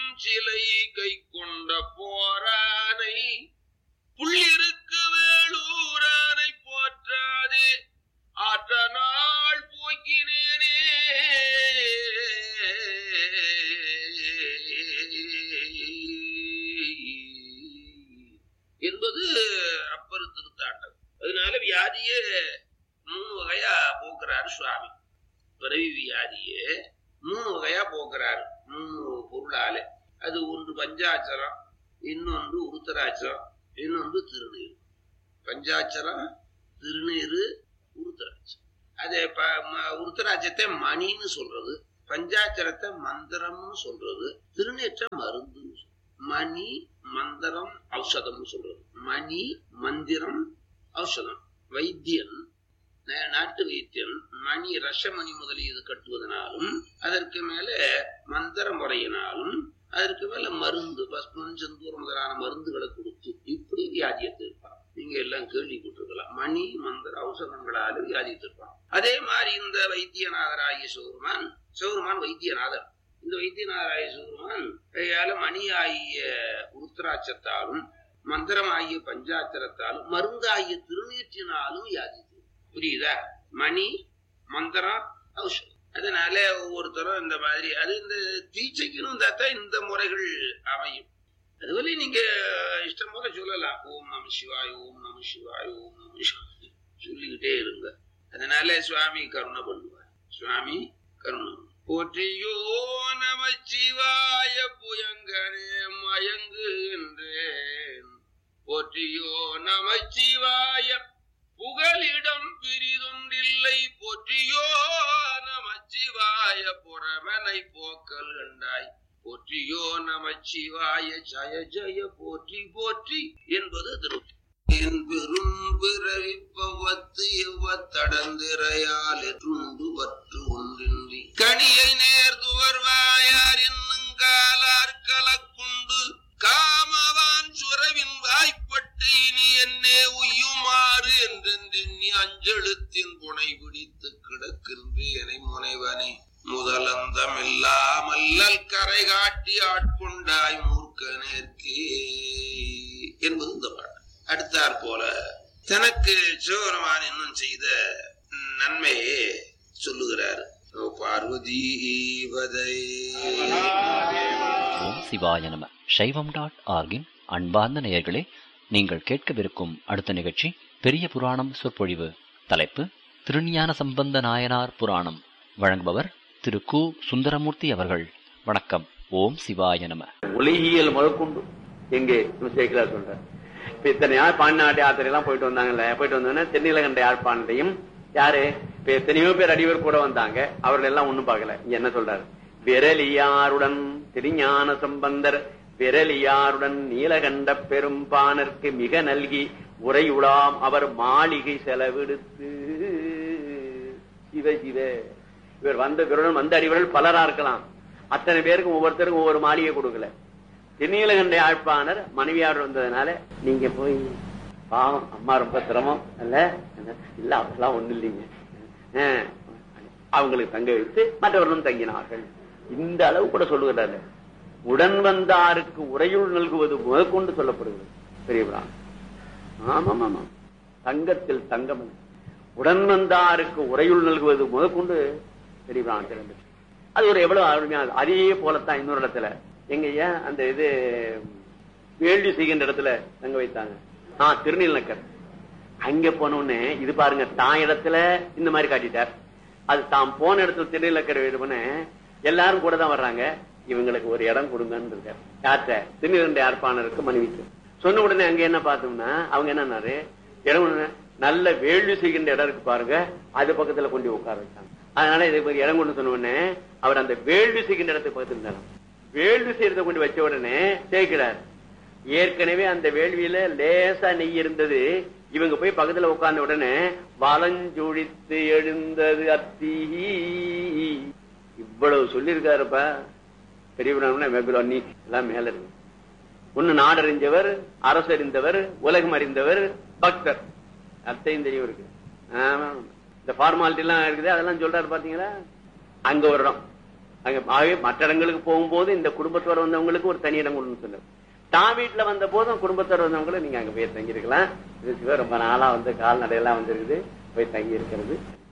சிலை கை கொண்ட போரானை புள்ளிருக்கு வேளூரானை போற்றாதே ஆற்ற நாள் போக்கினேனே என்பது அப்பர் திருத்தாண்டம் அதனால வியாதியே மூணு வகையா போக்குறாரு சுவாமி பிறவி வியாதியே மூணு வகையா போக்குறாரு மூணு பொருளால அது ஒன்று பஞ்சாட்சரம் இன்னொன்று உருத்தராட்சரம் இன்னொன்று திருநீர் பஞ்சாட்சரம் திருநீரு உருத்தராட்சம் அது ப- ம- உருத்தராட்சத்தை மணின்னு சொல்றது பஞ்சாட்சரத்தை மந்திரம்னு சொல்றது திருநீற்ற மருந்துன்னு சொல்றது. மணி மந்திரம் ஔஷதம்னு சொல்றது மணி மந்திரம் ஔஷதம் வைத்தியன் நா- நாட்டு வைத்தியன் மணி ரசமணி முதலியது கட்டுவதனாலும் அதற்கு மேல மந்திர முறையினாலும் அதற்கு மேல மருந்து பஸ்மன் செந்தூர் முதலான மருந்துகளை கொடுத்து இப்படி வியாதியை தீர்ப்பான் நீங்க எல்லாம் கேள்விப்பட்டிருக்கலாம் மணி மந்திர ஔஷதங்களால வியாதியை தீர்ப்பான் அதே மாதிரி இந்த வைத்தியநாதராகிய சிவருமான் சிவருமான் வைத்தியநாதர் இந்த வைத்தியநாதராகிய சிவருமான் கையால மணி ஆகிய உருத்திராட்சத்தாலும் மந்திரமாகிய பஞ்சாத்திரத்தாலும் மருந்தாகிய திருநீற்றினாலும் வியாதி தீரும். புரியுதா மணி மந்திரம் ஔஷதம் அதனால ஒவ்வொருத்தரும் இந்த மாதிரி அது இந்த தீட்சைக்குன்னு தான் இந்த முறைகள் அமையும் அதுவரை நீங்க இஷ்டம் போல சொல்லலாம் ஓம் நம சிவாய் ஓம் நம சிவாய் ஓம் நம சிவாய் சொல்லிக்கிட்டே இருங்க அதனால சுவாமி கருணை பண்ணுவார் சுவாமி கருணை போற்றியோ நம சிவாய புயங்கனே மயங்குகின்றேன் போற்றியோ நம சிவாய புகலிடம் பிரிதொன்றில்லை போற்றியோ நமச்சிவாய புறமனை போக்கல் கண்டாய் போற்றியோ நமச்சிவாய ஜய ஜய போற்றி போற்றி என்பது திருப்பி என் பெரும் பிறவி பவத்து எவ்வத்தடந்திரையால் எற்றுண்டு வற்று ஒன்றின்றி கனியை நேர்துவர்வாயார் என்னும் காலார் கலக்குண்டு காமவான் சுரவின் வாய்ப்பட்டு இனி என்னே உய்யுமாறு என்றென்றெண்ணி அஞ்செழுத்தின் புனை பிடித்து கிடக்கின்றேனை முனைவனே முதலந்தமில்லாமல்லல் கரை காட்டி ஆட்கொண்டாய் மூர்க்க நேர்க்கே என்பது இந்த பாட்டு அடுத்தாற் போல தனக்கு சிவபெருமான் இன்னும் செய்த நன்மையை சொல்லுகிறார் ஓ பார்வதி பதை ஓம் சிவாய நம சைவம் டாட் ஆர்கின் அன்பார்ந்த நேயர்களே நீங்கள் கேட்கவிருக்கும் அடுத்த நிகழ்ச்சி பெரிய புராணம் சொற்பொழிவு தலைப்பு திருஞான சம்பந்த நாயனார் புராணம் வழங்குபவர் திரு கு சுந்தரமூர்த்தி அவர்கள் வணக்கம் ஓம் சிவாய நம உலகியல் முதற்கொண்டு எங்கே நம்ம சேர்க்கிறார் சொல்றார் இப்ப இத்தனை யார் பாண்டிநாட்டு யாத்திரை எல்லாம் போயிட்டு வந்தாங்கல்ல போயிட்டு வந்தோன்னா தென்னிலகண்ட யாழ்ப்பாணத்தையும் யாரு இப்ப எத்தனையோ பேர் அடிவர் கூட வந்தாங்க அவர்கள் எல்லாம் ஒண்ணும் பார்க்கல இங்க என்ன சொல்றாரு விரலியாருடன் திருஞான சம்பந்தர் விரலியாருடன் நீலகண்ட பெரும்பானர்க்கு மிக நல்கி உரையுலாம் அவர் மாளிகை செலவெடுத்து சிவ சிவ இவர் வந்த விரலும் வந்த அடிவர்கள் பலரா இருக்கலாம் அத்தனை பேருக்கும் ஒவ்வொருத்தருக்கும் ஒவ்வொரு மாளிகை கொடுக்கல திருநீலகண்ட யாழ்ப்பாணர் மனைவியார் வந்ததுனால நீங்க போய் பாவம் அம்மா ரொம்ப சிரமம் இல்ல இல்ல அதெல்லாம் ஒண்ணு இல்லைங்க ஆஹ், அவங்களுக்கு தங்க வைத்து மற்றவர்களும் தங்கினார்கள் இந்த அளவு கூட சொல்லுகிறாரு உடன் வந்தாருக்கு உரையுள் நல்குவது முதற்கொண்டு சொல்லப்படுகிறது பெரியவரான் ஆமாம் ஆமாம் தங்கத்தில் தங்கம் உடன் வந்தாருக்கு உரையுள் நல்குவது முதற்கொண்டு பெரியவரான் திறந்து அது ஒரு எவ்வளவு அருமையான அதே போலத்தான் இன்னொரு இடத்துல எங்கய்யா அந்த இது வேள்வி செய்கின்ற இடத்துல தங்க வைத்தாங்க ஆ திருநீலக்கர் அங்க போனோடனே இது பாருங்க தான் இடத்துல இந்த மாதிரி காட்டிட்டார் அது தாம் போன இடத்துல திருநீலக்கர் இது பண்ண எல்லாரும் கூட தான் வர்றாங்க இவங்களுக்கு ஒரு இடம் கொடுங்கன்னு இருக்காரு யார்கிட்ட திருநீலண்ட யாழ்ப்பாணருக்கு மனைவிக்கு சொன்ன உடனே அங்க என்ன பார்த்தோம்னா அவங்க என்னன்னாரு இடம் ஒண்ணு, நல்ல வேள்வி செய்கின்ற இடம் இருக்கு பாருங்க அது பக்கத்துல கொண்டு உட்கார வச்சாங்க அதனால இதுக்கு ஒரு இடம் கொண்டு சொன்ன உடனே அவர் அந்த வேள்வி செய்கின்ற இடத்துக்கு பக்கத்துல இருந்தாராம் வேள்வி செய்யறத கொண்டு வச்ச உடனே சேர்க்கிறார் ஏற்கனவே அந்த வேள்வியில லேசா நெய் இருந்தது இவங்க போய் பக்கத்துல உட்கார்ந்த உடனே வலஞ்சுழித்து எழுந்தது அத்தி இவ்வளவு சொல்லியிருக்காருப்பா பெரியவனா வெகுலி எல்லாம் மேல இருக்கு ஒண்ணு நாடறிஞ்சவர் அரசறிந்தவர் உலகம் அறிந்தவர் பக்தர் அத்தையும் தெரியும் இருக்கு ஆமா இந்த ஃபார்மாலிட்டி எல்லாம் இருக்குது அதெல்லாம் சொல்றாரு பாத்தீங்களா அங்க ஒரு இடம் அங்க ஆகவே மற்ற இடங்களுக்கு போகும்போது இந்த குடும்பத்தோட வந்தவங்களுக்கு ஒரு தனி இடம் கொடுன்னு சொன்னார் தான் வீட்டுல வந்த போதும் குடும்பத்தோட வந்தவங்களும் நீங்க அங்க போய் தங்கி இருக்கலாம் இது ரொம்ப நாளா வந்து கால்நடையெல்லாம் வந்திருக்குது போய் தங்கி இருக்கிறது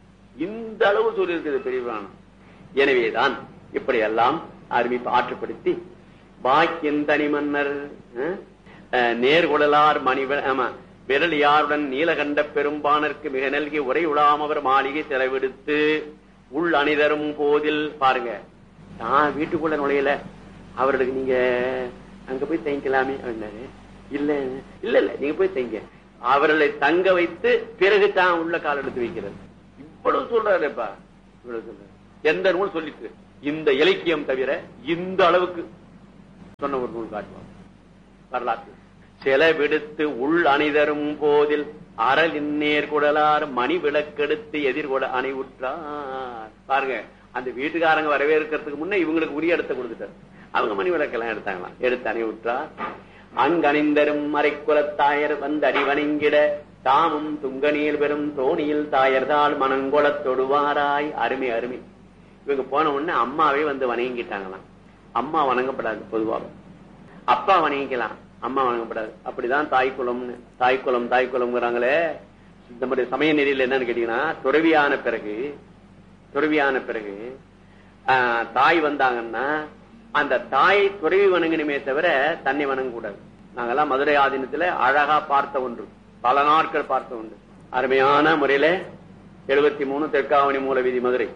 இந்த அளவு சொல்லியிருக்குது பெரிய புராணம் எனவேதான் இப்படி எல்லாம் அருமை ஆற்றுப்படுத்தி பாக்கியன் தனி மன்னர் அஹ், அஹ், நேர்குழலார் மணிவ ஆமா விரலியாருடன் நீலகண்ட பெரும்பானருக்கு மிக நல்கி உரை உலாமவர் மாளிகை செலவெடுத்து உள் அணிதரும் போதில் பாருங்க நான் வீட்டுக்குள்ள நுழையல அவர்களுக்கு நீங்க அங்க போய் தங்கிக்கலாமே அப்படின்னாரு இல்ல இல்ல இல்ல நீங்க போய் தங்க அவர்களை தங்க வைத்து பிறகு தான் உள்ள கால் எடுத்து வைக்கிறது இவ்வளவு சொல்றாருப்பா இவ்வளவு சொல்றாரு எந்த நூல் சொல்லிட்டு இந்த இலக்கியம் தவிர இந்த அளவுக்கு சொன்ன ஒரு நூல் காட்டுவாங்க வரலாற்று செலவிடுத்து உள் அணிதரும் போதில் அறல் இந்நேர் குடலார் மணி விளக்கெடுத்து எதிர்கொட அணிவுற்றார் பாருங்க அந்த வீட்டுக்காரங்க வரவேற்கிறதுக்கு முன்ன இவங்களுக்கு உரிய இடத்தை கொடுத்துட்டார் அவங்க மணி விளக்கெல்லாம் எடுத்தாங்களாம் எடுத்து அணிவுற்றார் அங்கணிந்தரும் மறைக்குலத்தாயர் வந்து அடிவணங்கிட தாமும் துங்கநீர் பெறும் தோணியில் தாயர்தால் மனங்கொளத் தொடுவாராய் அருமை அருமை இவங்க போன உடனே அம்மாவே வந்து வணங்கிட்டாங்களாம் அம்மா வணங்கப்படாது பொதுவாக அப்பா வணங்கிக்கலாம் அம்மா வணங்கப்படாது அப்படிதான் தாய் குலம்னு தாய் குலம் தாய் குலம்ங்கிறாங்களே நம்முடைய சமய நெறியில் என்னன்னு கேட்டீங்கன்னா துறவியான பிறகு துறவியான பிறகு ஆஹ், தாய் வந்தாங்கன்னா அந்த தாயை துறவி வணங்கணுமே தவிர தன்னை வணங்க கூடாது நாங்கெல்லாம் மதுரை ஆதீனத்துல அழகா பார்த்த ஒன்று பல நாட்கள் பார்த்த ஒன்று அருமையான முறையில எழுபத்தி மூணு தெற்காவணி மூல வீதி மதுரை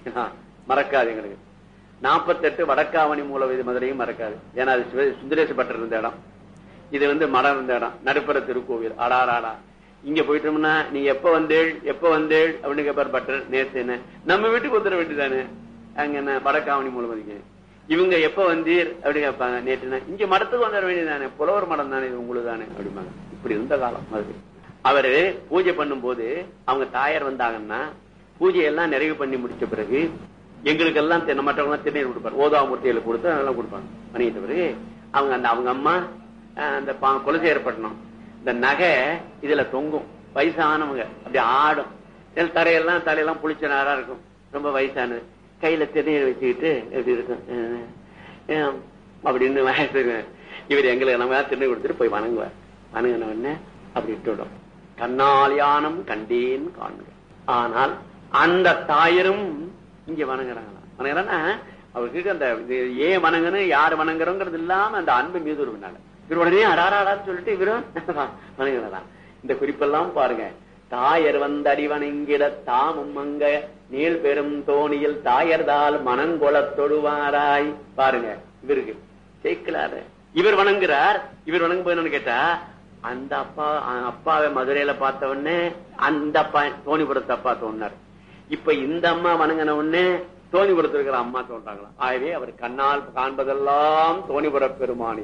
மறக்காது எங்களுக்கு நாற்பத்தெட்டு வடக்காவணி மூல வீதி மதுரையும் மறக்காது ஏன்னா அது சிவ- சுந்தரேச பட்டர் இருந்த இடம் இது வந்து மரம் இருந்த இடம் நடுப்புற திருக்கோவில் அடாராடா இங்க போயிட்டோம்னா நீ எப்ப வந்தேள் எப்ப வந்தேள் அப்படின்னு கேட்பார் பட்டர் நேத்து என்ன நம்ம வீட்டுக்கு வந்துட வேண்டியதானே அங்க என்ன வடக்காவணி மூலமதிக்கு இவங்க எப்ப வந்தீர் அப்படி கேட்பாங்க நேற்று இங்க மடத்துக்கு வந்துட வேண்டியதானே புலவர் மடம் தானே இது உங்களுக்கு தானே அப்படிம்பாங்க இப்படி இருந்த காலம் அது அவரு பூஜை பண்ணும்போது அவங்க தாயார் வந்தாங்கன்னா பூஜையெல்லாம் நிறைவு பண்ணி முடிச்ச பிறகு எங்களுக்கெல்லாம் தென்னை மற்றவங்க திருநீர் கொடுப்பாரு ஓதாமூர்த்திகளுக்கு கொடுத்து அதெல்லாம் கொடுப்பாங்க பண்ணிட்ட பிறகு அவங்க அந்த அவங்க அம்மா அஹ், அந்த பா- குலசேரப்பட்டணும் இந்த நகை இதுல தொங்கும் வயசானவங்க அப்படி ஆடும் இதுல தரையெல்லாம் தலையெல்லாம் புளிச்ச நேரா இருக்கும் ரொம்ப வயசானது கையில திருநீர் வச்சுக்கிட்டு எப்படி இருக்கும் அஹ், அஹ், அப்படின்னு வயசு இவர் எங்களுக்கு நம்ம திருநீர் கொடுத்துட்டு போய் வணங்குவார் வணங்கின உடனே அப்படி விட்டுவிடும் கண்ணால் யானம் கண்டேன் காண்க ஆனால் அந்த தாயரும் இங்க வணங்குறாங்களா வணங்குறான்னா அவருக்கு அந்த இது ஏன் வணங்கணும் யார் வணங்குறோங்கிறது இல்லாம அந்த அன்பு மீது ஒரு வினால இவர் உடனே அடாராடான்னு சொல்லிட்டு இவரும் வணங்குறதா இந்த குறிப்பெல்லாம் பாருங்க தாயர் வந்தடி வணங்கிட தாமும் அங்க நீள் பெரும் தோணியில் தாயர்தால் மனங்கொளத் தொடுவாராய் பாருங்க இவருக்கு சேர்க்கலாரு இவர் வணங்குறார் இவர் வணங்கும் என்னன்னு கேட்டா அந்த அப்பா அ- அப்பாவை மதுரையில பார்த்த உடனே அந்த அப்பா தோணிபுரத்து அப்பா தோணினார் இப்ப இந்த அம்மா வணங்கின உடனே தோணிபுரத்து இருக்கிற அம்மா தோன்றாங்களாம் ஆகவே அவர் கண்ணால் காண்பதெல்லாம் தோணிபுர பெருமானி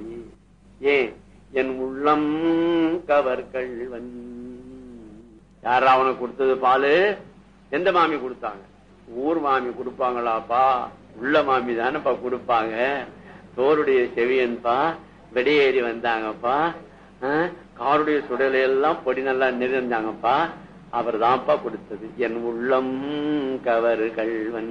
ஏன் என் உள்ளம் கவர் கள்வன் யாரா அவனுக்கு கொடுத்தது பாலு எந்த மாமி கொடுத்தாங்க ஊர் மாமி கொடுப்பாங்களாப்பா உள்ள மாமி தானேப்பா கொடுப்பாங்க தோருடைய செவியன்பா வெடியேறி வந்தாங்கப்பா ஆ, காருடைய சுடலை எல்லாம் பொடி நல்லா நிறைந்தாங்கப்பா அவர் தான்ப்பா கொடுத்தது என் உள்ளம் கவர் கள்வன்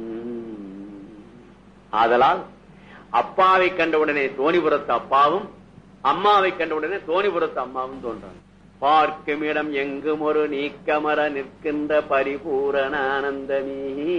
ஆதலால் அப்பாவை கண்டவுடனே தோணிபுரத்து அப்பாவும் அம்மாவை கண்டவுடனே தோணிபுரத்து அம்மாவும் தோன்றாங்க பார்க்கும் இடம் எங்கும் ஒரு நீக்கமர நிற்கின்ற பரிபூரண ஆனந்தமே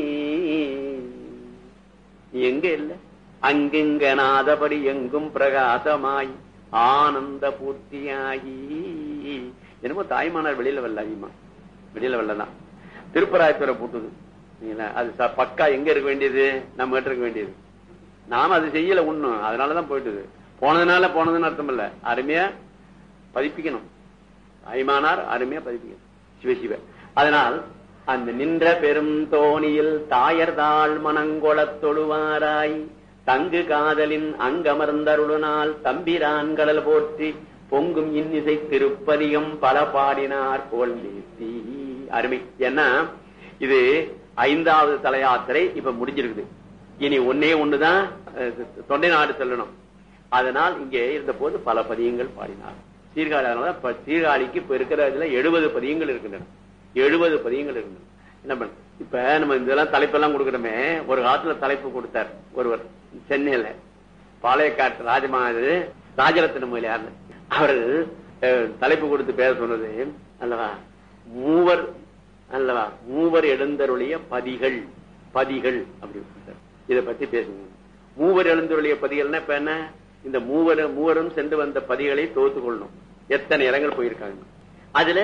நீ எங்க இல்ல அங்கிங்க நாதபடி எங்கும் பிரகாசமாய் ஆனந்த பூர்த்தியாகி என்னமோ தாய்மானார் வெளியில வரல அதிகமா வெளியில வரலதான் திருப்பராயத்துறை பூட்டுது சரிங்களா? அது ச- பக்கா எங்க இருக்க வேண்டியது நம்ம கிட்ட இருக்க வேண்டியது நாம அது செய்யல ஒண்ணும் அதனாலதான் போயிட்டுது போனதுனால போனதுன்னு அர்த்தம் இல்ல அருமையா பதிப்பிக்கணும் தாய்மானார் அருமையா பதிப்பிக்கணும் சிவசிவ அதனால் அந்த நின்ற பெரும் தோணியில் தாயர்தாள் மனங்கொளத் தொழுவாராய் தங்கு காதலின் அங்கமர்ந்தருளுனால் தம்பிரான் கடல் போற்றி பொங்கும் இன்னிசை திருப்பதிகம் பல பாடினார் போல் நேர்த்தி அருமை ஏன்னா இது ஐந்தாவது தல யாத்திரை இப்ப முடிஞ்சிருக்குது இனி ஒன்னே ஒண்ணுதான் அஹ், தொண்டை நாடு செல்லணும் அதனால் இங்கே இருந்த போது பல பதியங்கள் பாடினார் சீர்காழி அதனால இப்ப சீர்காழிக்கு இப்ப இருக்கிற இதுல எழுபது பதியங்கள் இருக்கின்றன எழுபது பதியங்கள் இருக்கின்றன என்ன பண்ண இப்ப நம்ம இதெல்லாம் தலைப்பெல்லாம் கொடுக்கணுமே ஒரு காலத்துல தலைப்பு கொடுத்தார் ஒருவர் சென்னையில பாளையக்காட்டு ராஜமா இது ராஜரத்ன முதலியார் அவர் அஹ், தலைப்பு கொடுத்து பேச சொன்னது அல்லவா மூவர் அல்லவா மூவர் எழுந்தருளிய பதிகள் பதிகள் அப்படி கொடுத்தார். இத பத்தி பேசுங்க மூவர் எழுந்தருளிய பதிகள்னா இப்ப என்ன இந்த மூவர் மூவரும் சென்று வந்த பதிகளை தோத்து கொள்ளணும் எத்தனை இடங்கள் போயிருக்காங்க அதுல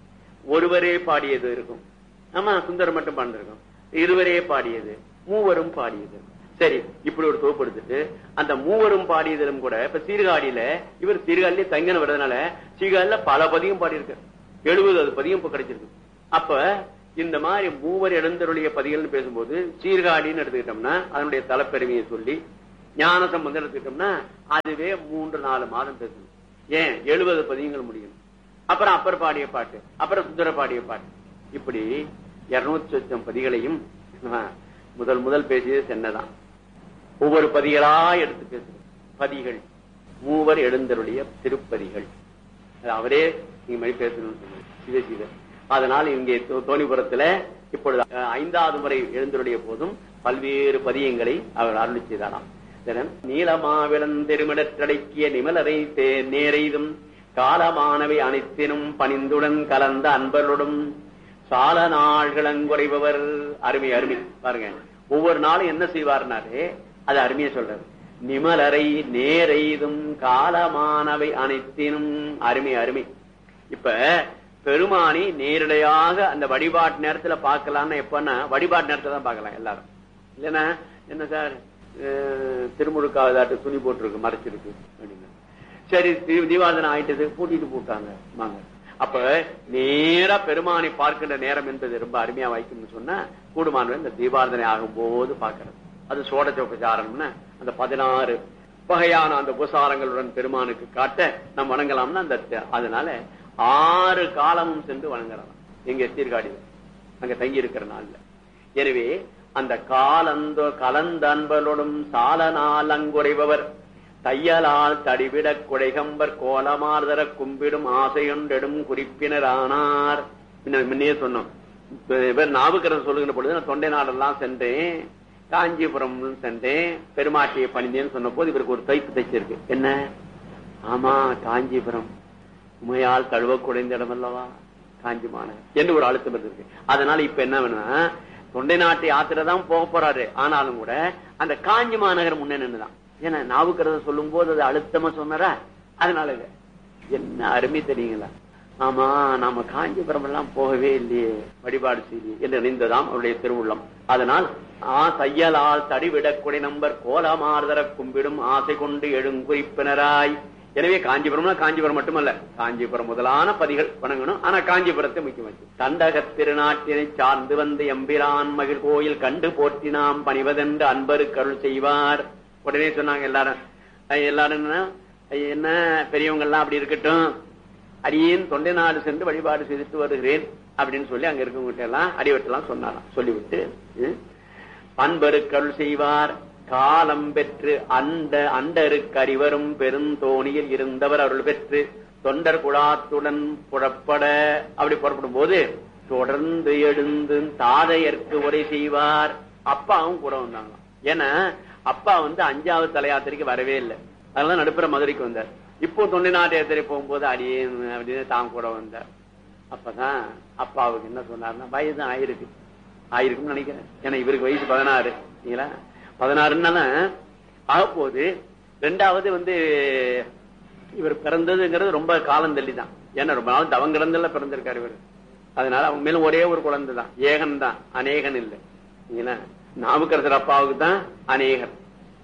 ஒருவரே பாடியது இருக்கும் ஆமா சுந்தரம் மட்டும் பாடிருக்கும் இருவரே பாடியது மூவரும் பாடியது சரி இப்படி ஒரு தொகுப்பு எடுத்துட்டு அந்த மூவரும் பாடியதிலும் கூட இப்ப சீர்காழியில இவர் சீர்காழிலே தங்கின வர்றதுனால சீர்காழில பல பதியும் பாடியிருக்காரு எழுபது அது பதியும் இப்ப கிடைச்சிருக்கு அப்ப இந்த மாதிரி மூவர் எழுந்தருளிய பதிகள்னு பேசும்போது சீர்காழின்னு எடுத்துக்கிட்டோம்னா அதனுடைய தலைப்பெருமையை சொல்லி ஞான சம்பந்தம் எடுத்துக்கிட்டோம்னா அதுவே மூன்று நாலு மாதம் பேசணும் ஏன் எழுபது பதியங்கள் முடியும் அப்புறம் அப்பர் பாடிய பாட்டு அப்புறம் சுந்தர பாடிய பாட்டு இப்படி இருநூத்தி சொச்சம் பதிகளையும் ஆ, முதல் முதல் பேசியது சென்னதான் ஒவ்வொரு பதிகளா எடுத்து பேசுறது பதிகள் மூவர் எழுந்தருடைய திருப்பதிகள் அது அவரே நீங்க மாதிரி பேசணும்னு சொன்னார் சிவ சிவ அதனால் இங்கே தோ- தோணிபுரத்துல இப்பொழுது அஹ், ஐந்தாவது முறை எழுந்தருடைய போதும் பல்வேறு பதியங்களை அவர் அருளி செய்தாராம் இதன் நீலமாவிளன் திருமிடற்றடக்கிய நிமலரை தே- நேரெய்தும் காலமானவை அனைத்தினும் பணிந்துடன் கலந்த அன்பர்களுடன் சால நாள்களங்குறைபவர் அருமை அருமை பாருங்க ஒவ்வொரு நாளும் என்ன செய்வார்னாரு அது அருமையா சொல்றாரு நிமலரை நேரெய்தும் காலமானவை அனைத்தினும் அருமை அருமை இப்ப பெருமானி நேரடியாக அந்த வழிபாட்டு நேரத்துல பார்க்கலாம்னு எப்பன்னா வழிபாட்டு நேரத்துல தான் பார்க்கலாம் எல்லாரும் இல்லைன்னா என்ன சார் அஹ், திருமுழுக்காவதாட்டு துணி போட்டிருக்கு மறைச்சிருக்கு அப்படின்னு சரி தி- தீபாவளி ஆயிட்டது பூட்டிட்டு போட்டாங்க வாங்க அப்ப நேரா பெருமானை பார்க்கின்ற நேரம் என்பது ரொம்ப அருமையா வைக்கும்னு சொன்னா கூடுமானவர் இந்த தீபாரதனை ஆகும் போது பார்க்கிறது அது சோட சோப்பச்சாரம்னு அந்த பதினாறு வகையான அந்த உபசாரங்களுடன் பெருமானுக்கு காட்ட நம்ம வணங்கலாம்னா அந்த த- அதனால ஆறு காலமும் சென்று வணங்கலாம் எங்க சீர்காழியில் அங்க தங்கி இருக்கிற நாள்ல எனவே அந்த காலந்த கலந்த அன்பலோடும் சால நாள் அங்குறைபவர் தையலால் தடிவிடக் குடைகம்பர் கோலமார்தர கும்பிடும் ஆசையொண்டெடும் குறிப்பினரானார் முன்ன- முன்னே சொன்னோம் இப்ப இவர் நாவுக்கரசர் சொல்லுகிற பொழுது நான் தொண்டை நாடெல்லாம் சென்றேன் காஞ்சிபுரம் சென்றேன் பெருமாட்டியை பணிந்தேன்னு சொன்ன போது இவருக்கு ஒரு தைப்பு தைச்சிருக்கு என்ன ஆமா காஞ்சிபுரம் உமையால் தழுவ குறைந்த இடம் அல்லவா காஞ்சி மாநகர் என்று ஒரு அழுத்தம் இருக்கு அதனால இப்ப என்ன வேணும்னா தொண்டை நாட்டு யாத்திரை தான் போக போறாரு ஆனாலும் கூட அந்த காஞ்சி மாநகர் முன்னே நின்னுதான் ஏன்னா நாவுக்கரசர் சொல்லும் போது அது அழுத்தமா சொன்னாரா அதனால இது. என்ன அருமை தெரியுங்களா ஆமா நாம காஞ்சிபுரம் எல்லாம் போகவே இல்லையே வழிபாடு செய்ய என்று நினைந்ததாம் அவருடைய திருவுள்ளம் அதனால் ஆ தையலால் தடிவிடக்குடை நம்பர் கோலமார்தர கும்பிடும் ஆசை கொண்டு எழுங்குறிப்பினராய் எனவே காஞ்சிபுரம்னா காஞ்சிபுரம் மட்டுமல்ல காஞ்சிபுரம் முதலான பதிகள் வணங்கணும் ஆனா காஞ்சிபுரத்தை முக்கியம் வச்சு தண்டகத் திருநாட்டினை சார்ந்து வந்து எம்பிரான் மகிழ் கோயில் கண்டு போற்றி நாம் பணிவதென்று அன்பருக்கு அருள் செய்வார் உடனே சொன்னாங்க எல்லாரும் அஹ் எல்லாரும் என்ன, அஹ் என்ன பெரியவங்க எல்லாம் அப்படி இருக்கட்டும் அடியேன் தொண்டை நாடு சென்று வழிபாடு செய்துட்டு வருகிறேன் அப்படின்னு சொல்லி அங்க இருக்கவங்க எல்லாம் அடிவட்டெல்லாம் சொன்னாராம் சொல்லிவிட்டு ம், அன்பருக்கருள் செய்வார் காலம் பெற்று அந்த அண்டருக்கு அறிவரும் பெருந்தோணியில் இருந்தவர் அருள் பெற்று தொண்டர் குழாத்துடன் புறப்பட அப்படி புறப்படும் போது தொடர்ந்து எழுந்து தாதையர்க்கு உரை செய்வார் அப்பாவும் கூட வந்தாங்க ஏன்னா அப்பா வந்து அஞ்சாவது தலையாத்திரைக்கு வரவே இல்லை அதனால நடுப்புற மதுரைக்கு வந்தார் இப்போ தொண்டை நாட்டு யாத்திரை போகும்போது அடியே அப்படின்னு தான் கூட வந்தார் அப்பதான் அப்பாவுக்கு என்ன சொன்னார்னா வயது ஆயிருக்கு ஆயிருக்கும்னு நினைக்கிறேன் ஏன்னா இவருக்கு வயசு பதினாறு இல்லைங்களா பதினாறுன்னா ஆகப்போகுது ரெண்டாவது வந்து இவர் பிறந்ததுங்கிறது ரொம்ப காலம் தள்ளி தான் ஏன்னா ரொம்ப நாள் தவம் கிடந்தல பிறந்திருக்காரு இவர் அதனால அவங்க மேலும் ஒரே ஒரு குழந்தை தான் ஏகன் தான் அநேகன் இல்லை இல்லைங்களா நாவுக்கரசர் அப்பாவுக்கு தான் அநேகன்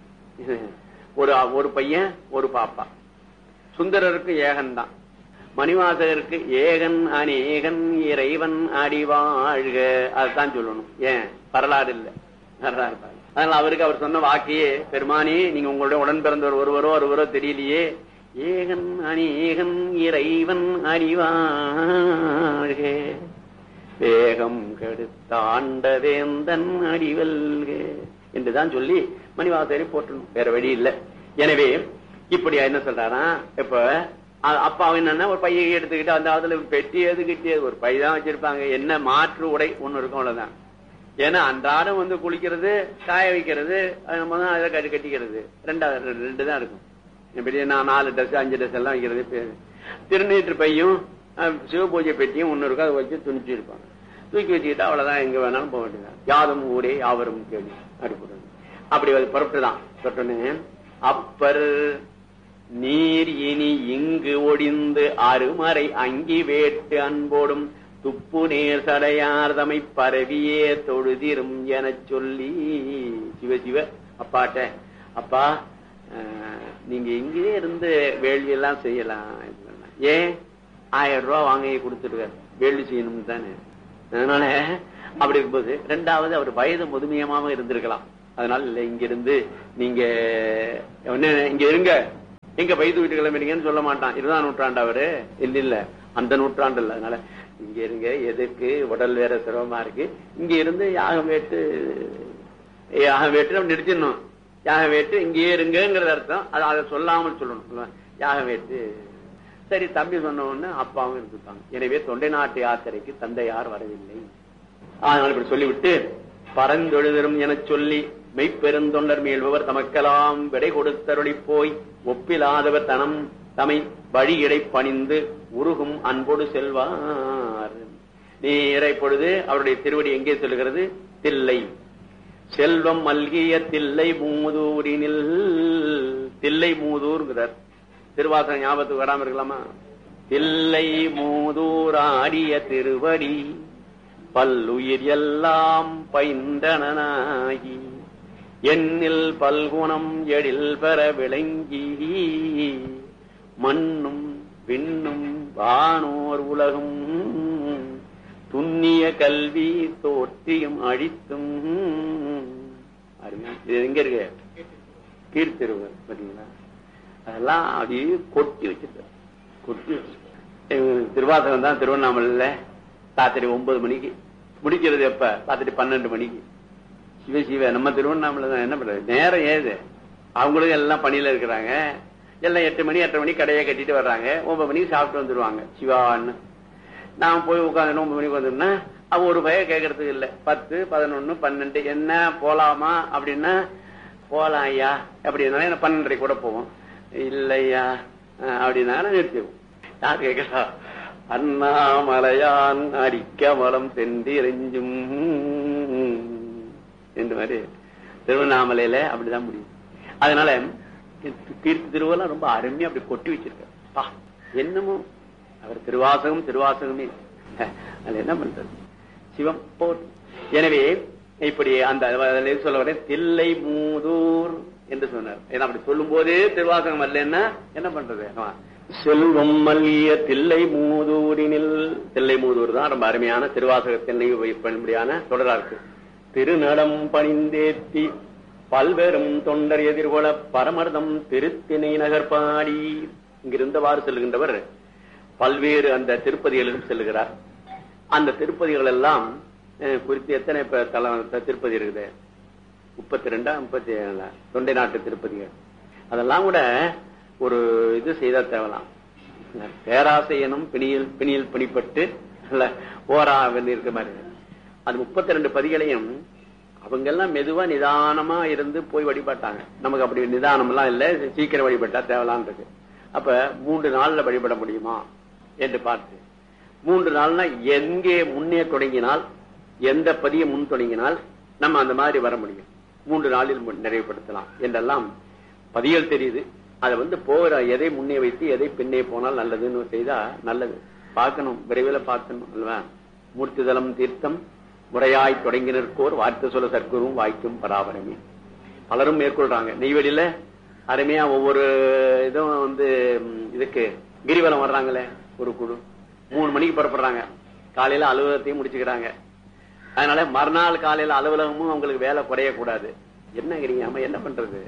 ஒரு ஒரு பையன் ஒரு பாப்பா சுந்தரருக்கு ஏகன் தான் மணிவாசகருக்கு ஏகன் அநேகன் இறைவன் அடிவாழ்க அதுதான் சொல்லணும் ஏன் வரலாறு இல்ல வரலாறு பாருங்க. அதனால அவருக்கு அவர் சொன்ன வாக்கையே பெருமானே நீங்க உங்களுடைய உடன் பிறந்தவர் ஒருவரோ ஒருவரோ தெரியலையே ஏகன் அநேகன் இறைவன் அறிவாழ்க வேகம் கெடுத்தாண்ட வேந்தன் அடிவல்க என்றுதான் சொல்லி மணிவாசகரை போற்றணும் வேற வழி இல்லை எனவே இப்படி என்ன சொல்றாரா இப்ப அ- அப்பா என்னன்னா ஒரு பையை எடுத்துக்கிட்டு அந்த காலத்துல பெட்டி எது கிட்டியது ஒரு பை தான் வச்சிருப்பாங்க என்ன மாற்று உடை ஒண்ணு இருக்கும் அவ்வளவுதான் ஏன்னா அன்றாடம் வந்து குளிக்கிறது காய வைக்கிறது அது நம்ம தான் அதில் கட்டி கட்டிக்கிறது ரெண்டாவது ரெண்டு- ரெண்டு தான் இருக்கும் பெரிய நான் நாலு ட்ரெஸ் அஞ்சு ட்ரெஸ் எல்லாம் வைக்கிறது பெ- திருநீற்று பையும் அஹ், சிவபூஜை பெட்டியும் ஒன்னு இருக்கும் அதை வச்சு துணிச்சு இருப்பாங்க தூக்கி வச்சுக்கிட்டு அவ்வளவுதான் எங்க வேணாலும் போக வேண்டியதான் யாதும் ஊரே யாவரும் கேள்வி அப்படி போடுறது அப்படி அது புறப்பட்டு தான் சொன்னேன் அப்பர் நீர் இனி இங்கு ஒடிந்து அருமறை அங்கி வேட்டு அன்போடும் துப்பு நேர் சடையார் தமை பரவியே தொழுதிரும் எனச் சொல்லி சிவ சிவ அப்பாட்ட அப்பா அஹ், நீங்க இங்கேயே இருந்து வேள்வி எல்லாம் செய்யலாம் ஏன் ஆயிரம் ரூபாய் வாங்கி கொடுத்துருக்காரு வேள்வி செய்யணும் தானே அதனால அப்படி இருக்கும்போது ரெண்டாவது அவர் வயது முதுமையமாக இருந்திருக்கலாம் அதனால இல்ல இங்க இருந்து நீங்க என்ன இங்க இருங்க எங்க வயது வீட்டு கிளம்பினீங்கன்னு சொல்ல மாட்டான் இருபதாம் நூற்றாண்டு அவரு இல்ல இல்ல அந்த நூற்றாண்டு இல்ல அதனால இங்க இருங்க எதுக்கு உடல் வேற சிரமமா இருக்கு இங்க இருந்து யாகம் வேட்டு யாகம் வேட்டு நம்ம நிறுத்திடணும் யாகம் வேட்டு இங்கேயே இருங்கிறது அர்த்தம் அது அதை சொல்லாமல் சொல்லணும் யாகம் வேட்டு சரி தம்பி சொன்ன உடனே அப்பாவும் இருந்துட்டாங்க எனவே தொண்டை நாட்டு யாத்திரைக்கு தந்தையார் வரவில்லை அதனால இப்படி சொல்லிவிட்டு பரந்தொழுதரும் எனச் சொல்லி மெய்ப்பெருந்தொண்டர் மேல்பவர் தமக்கெல்லாம் விடை கொடுத்தருளி போய் ஒப்பிலாதவர் தனம் தமை வழியிடை பணிந்து உருகும் அன்போடு செல்வார் நேர இப்பொழுது அவருடைய திருவடி எங்கே சொல்லுகிறது தில்லை செல்வம் மல்கிய தில்லை மூதூரினில் தில்லை மூதூர்ங்கிறார் திருவாசகம் ஞாபகத்துக்கு வராம இருக்கலாமா தில்லை மூதூர் ஆடிய திருவடி பல்லுயிர் எல்லாம் பைந்தனாகி எண்ணில் பல்குணம் எழில் பெற விளங்கி மண்ணும் விண்ணும் வானோர் உலகும் துண்ணிய கல்வி தோற்றியும் அழித்தும் அருமையா. இது எங்க இருக்கு கீர்த்திருவர் பாத்தீங்களா அதெல்லாம் அப்படியே கொட்டி வச்சிருக்காரு கொட்டி வச்சிருக்காரு திருவாசகம் தான் திருவண்ணாமலையில ராத்திரி ஒன்பது மணிக்கு முடிக்கிறது எப்ப ராத்திரி பன்னெண்டு மணிக்கு சிவ சிவ நம்ம திருவண்ணாமலை தான் என்ன பண்றது நேரம் ஏது அவங்களும் எல்லாம் பணியில இருக்கிறாங்க எல்லாம் எட்டு மணி எட்டரை மணி கடையை கட்டிட்டு வர்றாங்க ஒன்பது மணிக்கு சாப்பிட்டு வந்துருவாங்க சிவான்னு நான் போய் உட்காந்து ஒன்பது மணிக்கு வந்தோம்னா அவ ஒரு பய கேட்கறதுக்கு இல்ல பத்து பதினொன்னு பன்னெண்டு என்ன போலாமா அப்படின்னா போலாம் ஐயா அப்படி இருந்தாலும் என்ன பன்னெண்டரை கூட போவோம் இல்லையா அஹ் அப்படின்னாலும் நிறுத்திடுவோம் யார் கேட்கறா அண்ணாமலையான் அடிக்கமலம் சென்றிரெஞ்சும் இந்த மாதிரி திருவண்ணாமலையில அப்படிதான் முடியும் அதனால தீர்த்து திருவெல்லாம் ரொம்ப அருமையா அப்படி கொட்டி வச்சிருக்காரு பா என்னமோ அவர் திருவாசகம் திருவாசகமே அது என்ன பண்றது சிவம் போர் எனவே இப்படி அந்த அதுல எது சொல்ல வரேன் தில்லை மூதூர் என்று சொன்னார் ஏன்னா அப்படி சொல்லும் போதே திருவாசகம் அல்லன்னா என்ன பண்றது ஆமா. செல்வம் மல்லிய தில்லை மூதூரினில் தில்லை மூதூர் தான் ரொம்ப அருமையான திருவாசகத்தினை பயன்படியான தொடரா இருக்கு திருநடம் பணிந்தேத்தி பல்வேறும் தொண்டர் எதிர்கொள பரமர்தம் திருத்தினை நகர்பாடி இங்கிருந்தவாறு செல்கின்றவர் பல்வேறு அந்த திருப்பதிகளுக்கும் செல்கிறார் அந்த திருப்பதிகள் எல்லாம் அஹ், குறித்து எத்தனை இப்ப தல திருப்பதி இருக்குது முப்பத்தி ரெண்டா முப்பத்தி ஏழா தொண்டை நாட்டு திருப்பதிகள் அதெல்லாம் கூட ஒரு இது செய்தா தேவலாம் பேராசை எனும் பிணியில் பிணியில் பிணிப்பட்டு இல்ல ஓரா இருக்க மாதிரி அது முப்பத்தி ரெண்டு பதிகளையும் அவங்க எல்லாம் மெதுவா நிதானமா இருந்து போய் வழிபட்டாங்க நமக்கு அப்படி நிதானம் எல்லாம் இல்ல சீக்கிரம் வழிபட்டா தேவலான் இருக்கு அப்ப மூன்று நாள்ல வழிபட முடியுமா என்று பார்த்து மூன்று நாள்னா எங்கே முன்னே தொடங்கினால் எந்த பதியை முன் தொடங்கினால் நம்ம அந்த மாதிரி வர முடியும் மூன்று நாளில் மு- நிறைவுபடுத்தலாம் என்றெல்லாம் பதியல் தெரியுது அதை வந்து போகிற எதை முன்னே வைத்து எதை பின்னே போனால் நல்லதுன்னு செய்தா நல்லது பார்க்கணும் விரைவில் பார்க்கணும் அல்லவா மூர்த்திதலம் தீர்த்தம் முறையாய் தொடங்கி நிற்கோர் வார்த்தை சொல்ல சற்குரும் வாய்க்கும் பராபரமே பலரும் மேற்கொள்றாங்க நெய்வேலியில அருமையா ஒவ்வொரு இதுவும் வந்து ம், இதுக்கு கிரிவலம் வர்றாங்களே ஒரு குழு மூணு மணிக்கு புறப்படுறாங்க காலையில அலுவலகத்தையும் முடிச்சுக்கிறாங்க அதனால மறுநாள் காலையில அலுவலகமும் அவங்களுக்கு வேலை குறையக்கூடாது என்னங்கிறீங்க அம்மா என்ன பண்றது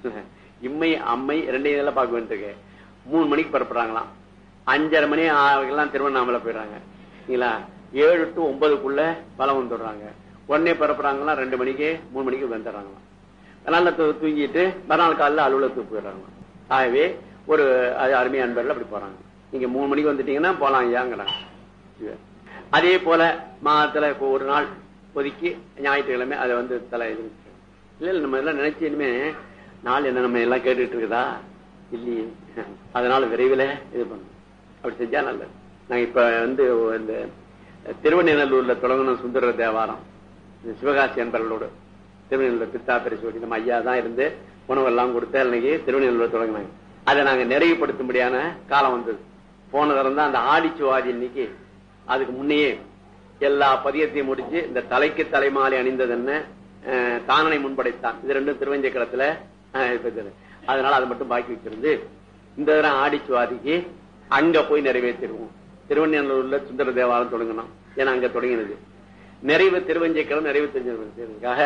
இம்மை அம்மை ரெண்டையும் இதெல்லாம் பார்க்க வேண்டியிருக்கு மூணு மணிக்கு புறப்படுறாங்களாம் அஞ்சரை மணி எல்லாம் திருவண்ணாமலை போயிடுறாங்க சரிங்களா ஏழு டு ஒன்பதுக்குள்ள பலம் வந்துடுறாங்க உடனே புறப்படுறாங்களா ரெண்டு மணிக்கு மூணு மணிக்கு வந்துடுறாங்களாம் அதனால தூ- தூங்கிட்டு மறுநாள் காலைல அலுவலகத்துக்கு போயிடுறாங்களாம் ஆகவே ஒரு அது அருமையான அன்பர்கள் அப்படி போறாங்க நீங்க மூணு மணிக்கு வந்துட்டீங்கன்னா போலாம் ஐயாங்கிறாங்க அதே போல மாதத்துல இப்போ ஒரு நாள் ஒதுக்கி ஞாயிற்றுக்கிழமை அதை வந்து தலை இது வச்சுக்கணும். இல்ல இல்ல நம்ம எல்லாம் நினைச்சு இனிமே நாள் என்ன நம்ம எல்லாம் கேட்டுட்டு இருக்குதா இல்லையே அதனால விரைவில் இது பண்ணணும் அப்படி செஞ்சா நல்லது நாங்க இப்ப வந்து இந்த திருவண்ணநல்லூர்ல தொடங்கணும் சுந்தர தேவாரம் இந்த சிவகாசி அன்பர்களோடு திருவண்ணூர் பித்தா பெருசோடி நம்ம ஐயா தான் இருந்து உணவெல்லாம் கொடுத்து அன்னைக்கு திருவண்ணூர்ல தொடங்கினாங்க அதை நாங்க நிறைவுபடுத்தும்படியான காலம் வந்தது போன தரம் தான் அந்த ஆடிச்சுவாதி இன்னைக்கு அதுக்கு முன்னையே எல்லா பதியத்தையும் முடிச்சு இந்த தலைக்கு தலைமாலை அணிந்தது என்ன அஹ், தானனை முன்படைத்தான் இது ரெண்டும் திருவஞ்சக்கலத்துல அஹ், இருக்குது. அதனால அதை மட்டும் பாக்கி வச்சிருந்து இந்த தரம் ஆடிச்சுவாதிக்கு அங்க போய் நிறைவேற்றிடுவோம் திருவண்ணூர்ல சுந்தர தேவாரம் தொடங்கணும் ஏன்னா அங்க தொடங்கினது நிறைவு திருவஞ்சைக்கிழமை நிறைவு தெரிஞ்சதுக்காக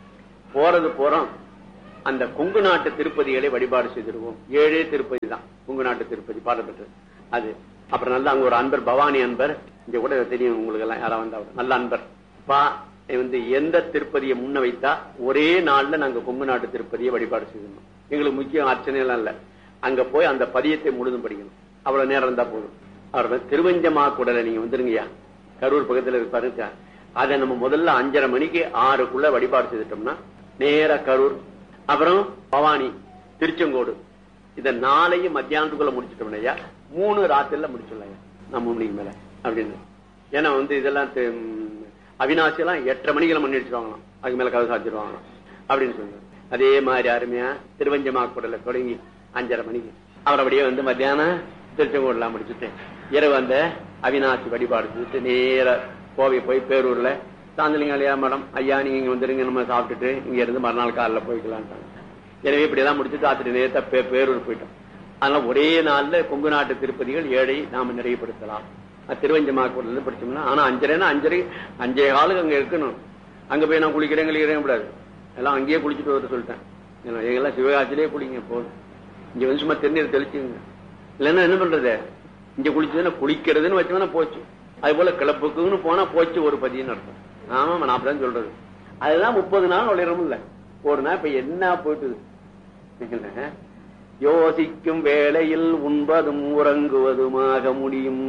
போறது போறோம் அந்த கொங்கு நாட்டு திருப்பதிகளை வழிபாடு செய்திருவோம் ஏழே திருப்பதி தான் கொங்கு நாட்டு திருப்பதி பாடப்பட்டது அது அப்புறம் நல்லா அங்க ஒரு அன்பர் பவானி அன்பர் இங்க கூட தெரியும் உங்களுக்கு எல்லாம் யாரா வந்தா கூட. நல்ல அன்பர் பா வந்து எந்த திருப்பதியை முன்ன வைத்தா ஒரே நாள்ல நாங்க கொங்கு நாட்டு திருப்பதியை வழிபாடு செய்யணும் எங்களுக்கு முக்கியம் அர்ச்சனை எல்லாம் இல்ல அங்க போய் அந்த பதியத்தை முழுதும் படிக்கணும் அவ்வளவு நேரம் இருந்தா போதும் அவர் திருவஞ்சமா கூடல நீங்க வந்துருங்கய்யா கரூர் பக்கத்துல இருப்பாரு அதை நம்ம முதல்ல அஞ்சரை மணிக்கு ஆறுக்குள்ள வழிபாடு செய்துட்டோம்னா நேரா கரூர் அப்புறம் பவானி திருச்செங்கோடு இத நாளையும் மத்தியானத்துக்குள்ள முடிச்சிட்டோம்னா மூணு ராத்திரில முடிச்சிடலாம் நான் மூணு மணிக்கு மேல அப்படின்னு ஏன்னா வந்து இதெல்லாம் தெ- ம், அவினாசி எல்லாம் எட்டரை மணிக்கெல்லாம் மணி அடிச்சிருவாங்களாம் அதுக்கு மேல கதை சாச்சிருவாங்களாம் அப்படின்னு சொன்னார் அதே மாதிரி அருமையா திருவஞ்சமாக்கூடல தொடங்கி அஞ்சரை மணிக்கு அவர் அப்படியே வந்து மத்தியானம் திருச்செங்கோடுலாம் முடிச்சுட்டு இரவு அந்த அவினாசி வழிபாடு செஞ்சுட்டு நேர கோவை போய் பேரூர்ல சாந்தலிங்க ஐயா மேடம் ஐயா நீங்க இங்க வந்துருங்க நம்ம சாப்பிட்டுட்டு இங்க இருந்து மறுநாள் காலைல போய்க்கலான்ட்டாங்க எனவே இப்படியெல்லாம் முடிச்சுட்டு ராத்திரி நேரத்தை பே- பேரூர் போயிட்டோம் அதனால ஒரே நாள்ல கொங்கு நாட்டு திருப்பதிகள் ஏழை நாம நிறைவுபடுத்தலாம் அது திருவஞ்சமாக்கூடல படிச்சோம்னா ஆனா அஞ்சரைன்னா அஞ்சரை அஞ்சே காலுக்கு அங்க இருக்கணும் அங்க போய் நான் குளிக்கிறேன் குளிக்கிறேன் கூடாது எல்லாம் அங்கேயே குளிச்சுட்டு வர சொல்லிட்டேன் ஏன்னா, எங்கெல்லாம் சிவகாசிலே குளிங்க போதும் இங்க வந்து சும்மா திருநீர் தெளிச்சுங்க இல்லைன்னா என்ன பண்றது இங்க குளிச்சதுன்னா குளிக்கிறதுன்னு வச்சோம்னா போச்சு அது போல கிளப்புக்குன்னு போனா போச்சு ஒரு பதின்னு அர்த்தம் ஆமா நான் அப்படிதான் சொல்றது அதுதான் முப்பது நாள் நுழையிறோம் இல்ல ஒரு நாள் இப்ப என்ன போயிட்டு இல்ல, யோசிக்கும் வேளையில் உண்பதும் உறங்குவதுமாக முடியும்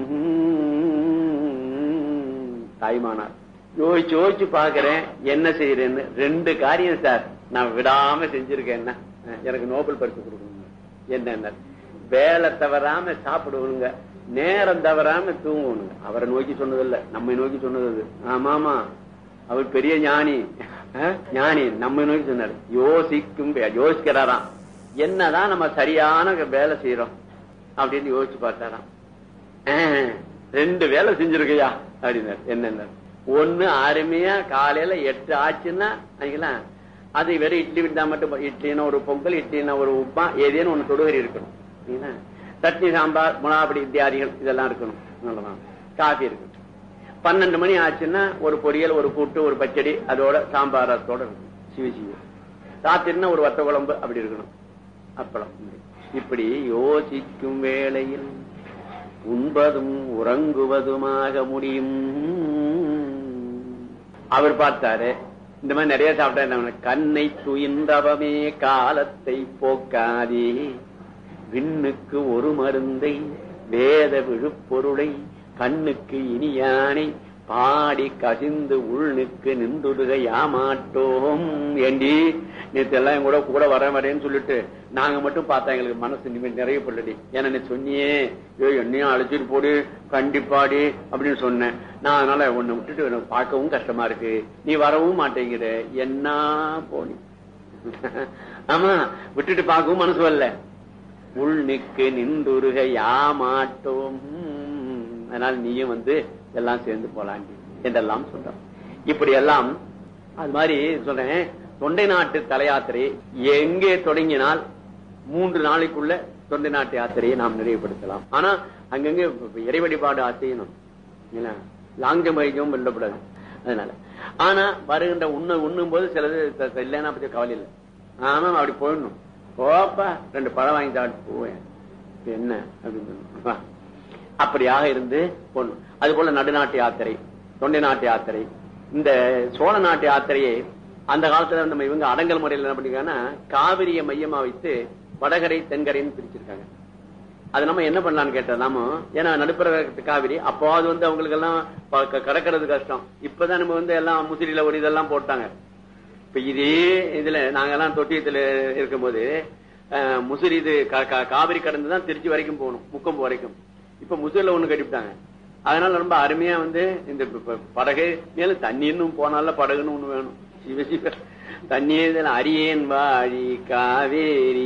தாய்மானார் யோசிச்சு யோசிச்சு பாக்குறேன் என்ன செய்யறேன்னு ரெண்டு காரியம் சார் நான் விடாம செஞ்சிருக்கேன் என்ன எனக்கு நோபல் பரிசு கொடுக்கணும் என்ன வேலை தவறாம சாப்பிடுவனுங்க நேரம் தவறாம தூங்கணுங்க அவரை நோக்கி சொன்னதில்ல நம்மை நோக்கி சொன்னது அது. ஆமா ஆமா அவர் பெரிய ஞானி அஹ், ஞானி நம்ம நோக்கி சொன்னாரு யோசிக்கும் வே- யோசிக்கிறாராம் என்னதான் நம்ம சரியான வேலை செய்யறோம் அப்படின்னு யோசிச்சு பார்த்தாராம் ஆஹ், ரெண்டு வேலை செஞ்சிருக்கையா அப்படின்னாரு என்னென்ன ஒண்ணு அருமையா காலையில எட்டு ஆச்சுன்னா அன்னைக்கெல்லாம் அது வெறும் இட்லி விட்டா மட்டும் போ- இட்லினா ஒரு பொங்கல் இட்லினா ஒரு உப்பா ஏதேனும் ஒண்ணு தொடுகறி இருக்கணும் சரிங்களா? சட்னி சாம்பார் முனாபடி இத்தியாதிகள் இதெல்லாம் இருக்கணும் நல்லதான் காஃபி இருக்கணும் பன்னெண்டு மணி ஆச்சுன்னா ஒரு பொரியல் ஒரு கூட்டு ஒரு பச்சடி அதோட சாம்பார் ரசத்தோட இருக்கணும் சிவ சிவ ராத்திரின்னா ஒரு வத்த குழம்பு அப்படி இருக்கணும் அப்பளம் இப்படி யோசிக்கும் வேளையில் உண்பதும் உறங்குவதுமாக முடியும் அவர் பார்த்தாரு இந்த மாதிரி நிறைய சாப்பிட்டா என்ன பண்ண? கண்ணை துயின்றவமே காலத்தை போக்காதே விண்ணுக்கு ஒரு மருந்தை வேத விழுப்பொருளை கண்ணுக்கு இனியானை பாடி கசிந்து உள்னுக்கு நின்றுடுக யாமாட்டோம் ஏண்டி நேத்து எல்லாம் என் கூட கூட வர வரேன்னு சொல்லிட்டு நாங்க மட்டும் பார்த்தா எங்களுக்கு மனசு நிம்மதி நிறைய பள்ளடி ஏன்னா நீ சொன்னியே ஐயோ என்னையும் அழைச்சிட்டு போடு கண்டிப்பாடி அப்படின்னு சொன்னேன் நான் அதனால உன்னை விட்டுட்டு எனக்கு பார்க்கவும் கஷ்டமா இருக்கு நீ வரவும் மாட்டேங்கிற என்ன போனி ஆமா விட்டுட்டு பார்க்கவும் மனசு வரல உள்நிக்கு நின்றுருக யாமாட்டோம் அதனால நீயும் வந்து எல்லாம் சேர்ந்து போலாண்டி என்றெல்லாம் சொல்றோம் இப்படி எல்லாம் அது மாதிரி சொல்றேன் தொண்டை நாட்டு தல யாத்திரை எங்கே தொடங்கினால் மூன்று நாளைக்குள்ள தொண்டை நாட்டு யாத்திரையை நாம் நிறைவுபடுத்தலாம் ஆனா அங்கங்க இறை வழிபாடு செய்யணும் இல்ல லாங் ஜம்ப் வைக்கவும் வெல்லப்படாது அதனால ஆனா வருகின்ற உண்ண உண்ணும் போது சிலது த- த- இல்லைன்னா பத்தி கவலை இல்லை ஆமா அப்படி போயிடணும் போப்பா ரெண்டு பழம் வாங்கி சாப்பிட்டு போவேன் இப்ப என்ன அப்படின்னு சொல்லணும். வா. அப்படியாக இருந்து போகணும் அது போல நடுநாட்டு யாத்திரை தொண்டை நாட்டு யாத்திரை இந்த சோழ நாட்டு யாத்திரையை அந்த காலத்துல நம்ம இவங்க அடங்கல் முறையில் என்ன பண்ணிருக்காங்கன்னா காவிரியை மையமா வைத்து வடகரை தென்கரைன்னு பிரிச்சிருக்காங்க அது நம்ம என்ன பண்ணலாம்னு கேட்டா நாம ஏன்னா நடுப்புற காவிரி அப்போது வந்து அவங்களுக்கு எல்லாம் ப- க- கடக்கிறது கஷ்டம் இப்பதான் நம்ம வந்து எல்லாம் முசிறியில ஒரு இதெல்லாம் போட்டாங்க இப்ப இதே இதுல நாங்கெல்லாம் தொட்டியத்துல இருக்கும்போது அஹ், முசிறி இது க- க- காவிரி கடந்து தான் திருச்சி வரைக்கும் போகணும் முக்கம்பு வரைக்கும் இப்ப முசிறில ஒண்ணு கட்டிவிட்டாங்க அதனால ரொம்ப அருமையா வந்து இந்த ப- ப- படகு மேலும் தண்ணி இன்னும் போனால படகுன்னு ஒண்ணு வேணும் சிவ சிவ தண்ணியே இதுல அரியேன் வாழி காவேரி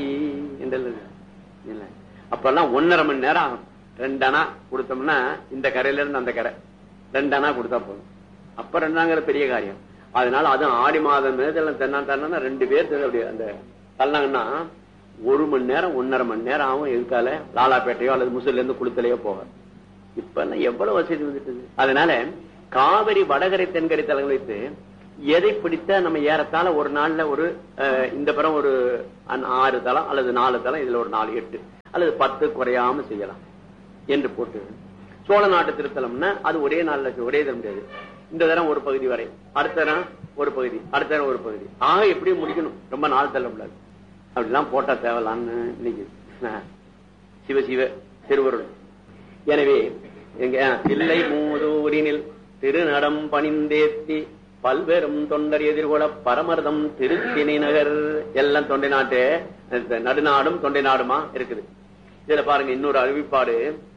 என்றது இல்ல அப்பெல்லாம் ஒன்னரை மணி நேரம் ஆகும் ரெண்டு அணா கொடுத்தோம்னா இந்த கரையில இருந்து அந்த கரை ரெண்டு அணா கொடுத்தா போதும் அப்ப ரெண்டாங்கிற பெரிய காரியம் அதனால அதுவும் ஆடி மாதம் மேதெல்லாம் தென்னா தன்னா ரெண்டு பேர் சேர்ந்து அப்படி அந்த தள்ளாங்கன்னா ஒரு மணி நேரம் ஒன்னரை மணி நேரம் ஆகும் எதுக்கால லாலாப்பேட்டையோ அல்லது முசில இருந்து குளுத்தலையோ போக இப்ப எல்லாம் எவ்வளவு வசதி வந்துட்டது அதனால காவிரி வடகரை தென்கரை தலங்கள் வைத்து எதை பிடித்த நம்ம ஏறத்தாழ ஒரு நாள்ல ஒரு அஹ், இந்த புறம் ஒரு அன்- ஆறு தளம் அல்லது நாலு தளம் இதுல ஒரு நாலு எட்டு அல்லது பத்து குறையாம செய்யலாம் என்று போட்டு சோழ நாட்டு திருத்தலம்னா அது ஒரே நாள்ல செய்- ஒரே தரம் முடியாது இந்த தரம் ஒரு பகுதி வரை அடுத்த தரம் ஒரு பகுதி அடுத்த தரம் ஒரு பகுதி ஆக எப்படியும் முடிக்கணும் ரொம்ப நாள் தள்ள முடியாது அப்படிலாம் போட்டா தேவலான்னு இன்னைக்கு ஆஹ். சிவ சிவ திருவருள் எனவே எங்க தில்லை மூதூரினில் திருநடம் பணிந்தேத்தி பல்வேறும் தொண்டர் எதிர்கொள்ள பரமர்தம் திருச்சினை நகர் எல்லாம் தொண்டை நாட்டு இந்த நடுநாடும் தொண்டை நாடுமா இருக்குது இதுல பாருங்க இன்னொரு அறிவிப்பாடு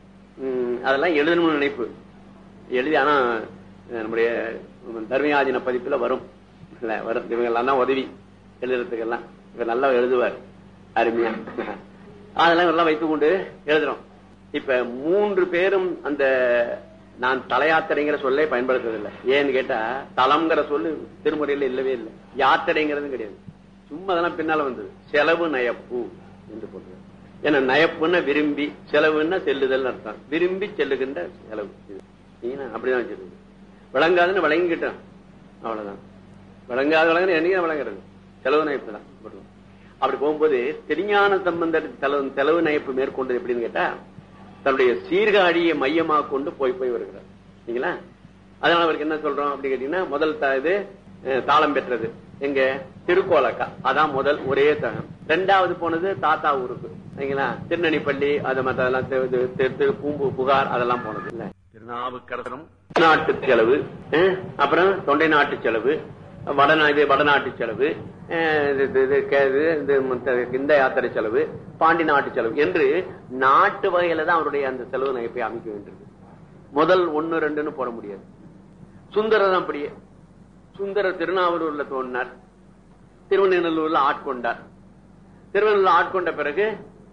உம், அதெல்லாம் எழுதணும்னு நினைப்பு எழுதி ஆனா அஹ், நம்முடைய தர்மயாஜன பதிப்புல வரும் இல்ல வரும் இவங்க எல்லாம் தான் உதவி எழுதுறதுக்கெல்லாம் இவர் நல்லா எழுதுவார் அருமையா அதெல்லாம் எல்லாம் வைத்துக் கொண்டு எழுதுறோம் இப்ப மூன்று பேரும் அந்த நான் தலையாத்திரைங்கிற சொல்லே பயன்படுத்துறதில்லை ஏன்னு கேட்டா தலம்ங்கிற சொல்லு திருமுறையில இல்லவே இல்லை யாத்திரைங்கிறதும் கிடையாது சும்மா அதெல்லாம் பின்னால வந்தது செலவு நயப்பு என்று போடுறது ஏன்னா நயப்புன்னா விரும்பி செலவுன்னா செல்லுதல் அர்த்தம் விரும்பி செல்லுகின்ற செலவு இது. சரிங்களா? அப்படிதான் வச்சிருக்கு விளங்காதுன்னு விளங்கிக்கிட்டோம் அவ்வளவுதான் விளங்காத விளங்குறது என்னைக்கு விளங்குறது செலவு நயப்பு தான் போடுவோம். அப்படி போகும்போது திருஞான சம்பந்தர் செலவு செலவு நயப்பு மேற்கொண்டது எப்படின்னு கேட்டா தன்னுடைய சீர்காழியை மையமா கொண்டு போய் போய் வருகிறார் சரிங்களா அதனால அவருக்கு என்ன சொல்றோம் அப்படி கேட்டீங்கன்னா முதல் த- இது அஹ், தாளம் பெற்றது எங்க திருக்கோலக்கா அதான் முதல் ஒரே தகம் ரெண்டாவது போனது தாத்தா ஊருக்கு சரிங்களா திருநெல்லிப்பள்ளி அது மத்ததெல்லாம் திரு- திரு- திரு- திரு பூம்பு புகார் அதெல்லாம் போனது இல்ல திருநாவுக்கரசரும் நாட்டு செலவு அஹ், அப்புறம் தொண்டை நாட்டு செலவு வடநா இது வடநாட்டு செலவு அஹ், இது- இது- இது கே- இது- இது மத்த இந்த யாத்திரை செலவு பாண்டி நாட்டு செலவு என்று நாட்டு வகையில தான் அவருடைய அந்த செலவு நகைப்பை அமைக்க வேண்டியது முதல் ஒன்னு ரெண்டுன்னு போட முடியாது சுந்தரர் தான் அப்படியே சுந்தரர் திருநாவலூர்ல தோன்றினார் திருவண்ணூர்ல ஆட்கொண்டார் திருவண்ணூர்ல ஆட்கொண்ட பிறகு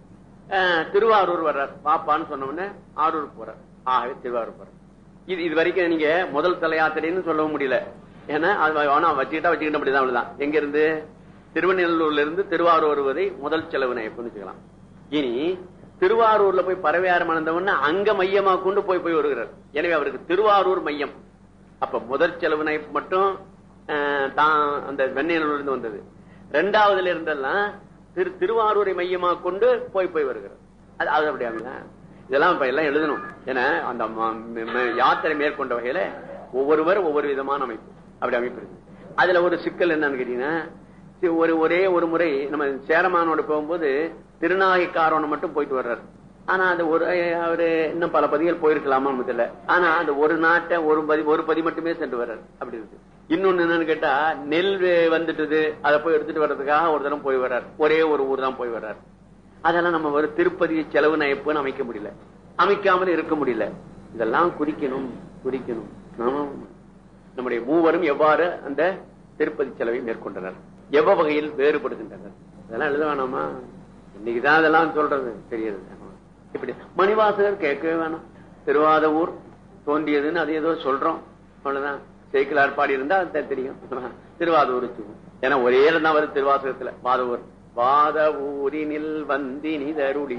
அஹ், திருவாரூர் வர்றார் பாப்பான்னு சொன்ன உடனே ஆரூர் போறார் ஆகவே திருவாரூர் போறார் இது இது வரைக்கும் நீங்க முதல் தல யாத்திரைன்னு சொல்லவும் முடியல ஏன்னா அது வேணா வச்சுக்கிட்டா வச்சுக்கிட்ட அப்படிதான் அவ்வளவுதான் எங்க இருந்து திருவண்ணூர்ல இருந்து திருவாரூர் வருவதை முதல் செலவு நயப்புன்னு வச்சுக்கலாம் இனி திருவாரூர்ல போய் பறவையாறு மணந்தவொன்னு அங்க மையமா கொண்டு போய் போய் வருகிறார் எனவே அவருக்கு திருவாரூர் மையம் அப்ப முதல் செலவு நைப்பு மட்டும் அஹ், தான் அந்த வெண்ணையில இருந்து வந்தது ரெண்டாவதுல இருந்தெல்லாம் திரு திருவாரூரை மையமா கொண்டு போய் போய் வருகிறார் அது அது அப்படியாங்களா இதெல்லாம் இப்ப எல்லாம் எழுதணும் ஏன்னா அந்த ம- ம- ம- யாத்திரை மேற்கொண்ட வகையில ஒவ்வொருவர் ஒவ்வொரு விதமான அமைப்பு அப்படி அமைப்பு இருக்கு அதுல ஒரு சிக்கல் என்னன்னு கேட்டீங்கன்னா சி- ஒரு ஒரே ஒரு முறை நம்ம சேரமானோட போகும்போது திருநாகைக்காரவனை மட்டும் போயிட்டு வர்றாரு ஆனா அந்த ஒரு அவரு இன்னும் பல பதிகள் போயிருக்கலாமா நமக்கு தெரியல ஆனா அந்த ஒரு நாட்டை ஒரு பதி ஒரு பதி மட்டுமே சென்று வர்றாரு அப்படி இருக்கு இன்னொன்னு என்னன்னு கேட்டா நெல் வே- வந்துட்டுது அதை போய் எடுத்துட்டு வர்றதுக்காக ஒரு தரம் போய் வர்றாரு ஒரே ஒரு ஊர் தான் போய் வர்றாரு அதெல்லாம் நம்ம ஒரு திருப்பதி செலவு நயப்புன்னு அமைக்க முடியல அமைக்காமல் இருக்க முடியல இதெல்லாம் குறிக்கணும் குறிக்கணும் ஆமா. நம்முடைய மூவரும் எவ்வாறு அந்த திருப்பதி செலவை மேற்கொண்டனர் எவ்வ வகையில் வேறுபடுகின்றனர் இதெல்லாம் எழுத வேணாமா இன்னைக்குதான் அதெல்லாம் சொல்றது தெரியுது ஆமா. இப்படி மணிவாசகர் கேட்கவே வேணாம் திருவாத ஊர் தோன்றியதுன்னு அது ஏதோ சொல்றோம் அவ்வளவுதான் சேக்கிலார் பாடி இருந்தா அது தெரியும் திருவாதூர் ஏன்னா ஒரே இடம் தான் வருது திருவாசகத்துல வாதவூர் வாத ஊரினில் வந்தினி தருளி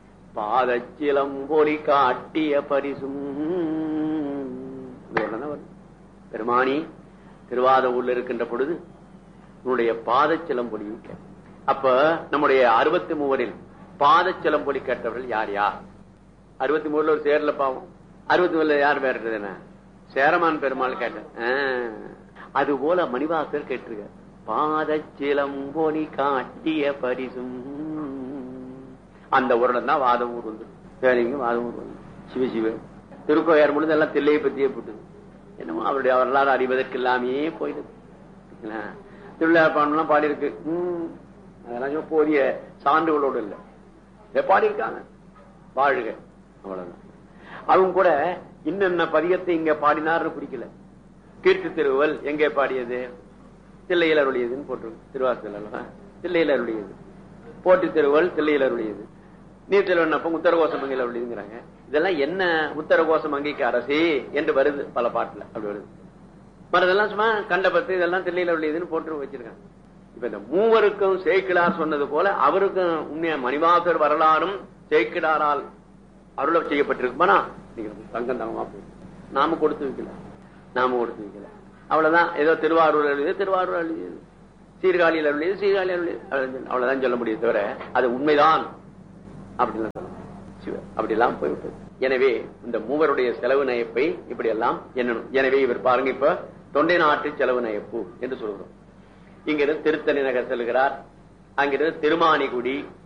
பாதச்சிலம்பொலி காட்டிய பரிசும் இது ஒண்ணுதான் வருது. பெருமானி திருவாத ஊர்ல இருக்கின்ற பொழுது உன்னுடைய பாதச்சிலம்பொலி கேட்ட. அப்ப நம்முடைய அறுபத்தி மூவரில் பாதச்சிலம்பொலி கேட்டவர்கள் யார் யார் அறுபத்தி மூணுல ஒரு சேர்ல பாவம் அறுபத்தி மூணுல யார் பேர் என்ன சேரமான் பெருமாள் கேட்டேன் அது போல மணிவாசர் கேட்டிருக்க பாதச்சிலம்பொலி காட்டிய பரிசும் அந்த வருடம் தான் வாத ஊர் வந்து வேற எங்கேயும் வாத ஊர் வந்து சிவ சிவ திருக்கோயார் முழுது எல்லாம் தில்லையை பத்தியே போட்டுது என்னமோ அவருடைய வரலாறு அறிவதற்கு இல்லாமையே போயிடுது என்ன? திருவிழாப்பாடலாம் பாடியிருக்கு உம் அதெல்லாம் சும்மா போதிய சான்றுகளோடு இல்லை இதை பாடியிருக்காங்க வாழ்க அவ்வளவுதான் அவங்க கூட இன்னென்ன பதிகத்தை இங்க பாடினார்னு குறிக்கல கீர்த்தி திருவல் எங்கே பாடியது தில்லையில் அருளியதுன்னு போட்டிருக்கு திருவாசல் அல்லவா தில்லையில் அருளியது போட்டி திருவல் தில்லையில் அருளியது நீர் திருவண்ணப்பம் உத்தரகோச மங்கையில் அருளியதுங்கிறாங்க இதெல்லாம் என்ன உத்தரகோச மங்கைக்கு அரசே என்று வருது பல பாட்டுல அப்படி வருது மற்றதெல்லாம் சும்மா கண்டபத்து இதெல்லாம் தில்லையில் உள்ளதுன்னு போட்டு வச்சிருக்காங்க இப்ப இந்த மூவருக்கும் சேக்கிடார் சொன்னது போல அவருக்கும் உண்மையா மணிவாசர் வரலாறும் சேக்கிடாரால் அருள செய்யப்பட்டிருக்குமானா நீங்க தங்கம் தங்கமா போய் நாம கொடுத்து வைக்கல நாம கொடுத்து வைக்கல அவ்வளவுதான் ஏதோ திருவாரூர் எழுதியது திருவாரூர் எழுதியது சீர்காழியில் அருளியது சீர்காழி அருளியது அவ்வளவுதான் சொல்ல முடியும் தவிர அது உண்மைதான் அப்படிலாம் சொல்ல முடியாது. சிவ அப்படிலாம் போய்விட்டது எனவே இந்த மூவருடைய செலவு நயப்பை இப்படி எல்லாம் எண்ணணும் எனவே இவர் பாருங்க இப்ப தொண்டை நாட்டு செலவு நயப்பு என்று சொல்கிறோம் இங்கிருந்து திருத்தணி நகர் செல்கிறார் அங்கிருந்து திருமானிகுடி